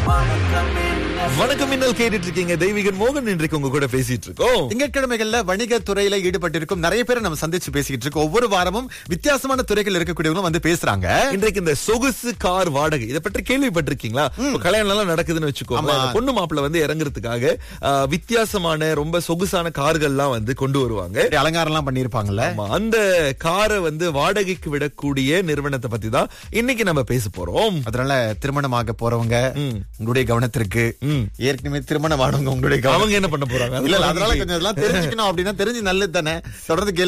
வணக்கம் மின்னல் கேட்டுட்டு இருக்கீங்க தெய்வீகன் மோகன் இன்றைக்கு உங்க கூட பேசிட்டு இருக்கோம் திங்கட்கிழமைகள்ல வணிக துறையில ஈடுபட்டிருக்கும் நிறைய பேரை நம்ம சந்திச்சு பேசிக்கிட்டு இருக்கோம் ஒவ்வொரு வாரமும் வித்தியாசமான துறைகள் இருக்கக்கூடியவங்களும் வந்து பேசுறாங்க இன்றைக்கு இந்த சொகுசு கார் வாடகை இதை பற்றி கேள்விப்பட்டிருக்கீங்களா இப்ப கல்யாணம் எல்லாம் நடக்குதுன்னு வச்சுக்கோங்க ஆமா. அந்த பொண்ணு மாப்பிள்ள வந்து இறங்குறதுக்காக ஆ, வித்தியாசமான ரொம்ப சொகுசான கார்கள்லாம் வந்து கொண்டு வருவாங்க இப்படி அலங்காரம் எல்லாம் பண்ணிருப்பாங்கல்ல ஆமா, அந்த காரை வந்து வாடகைக்கு விடக்கூடிய நிறுவனத்தை பத்தி தான் இன்னைக்கு நம்ம பேச போறோம் அதனால திருமணமாக போறவங்க ம். உங்களுடைய கவனத்திற்கு ம். ஏற்கனவே திருமணம் ஆனவங்க உங்களுடைய கவனம் அவங்க என்ன பண்ண போறாங்க இல்ல இல்ல, அதனால கொஞ்சம் இதெல்லாம் தெரிஞ்சுக்கணும் அப்படின்னா தெரிஞ்சு நல்லது தானே தொடர்ந்து கேளுங்க.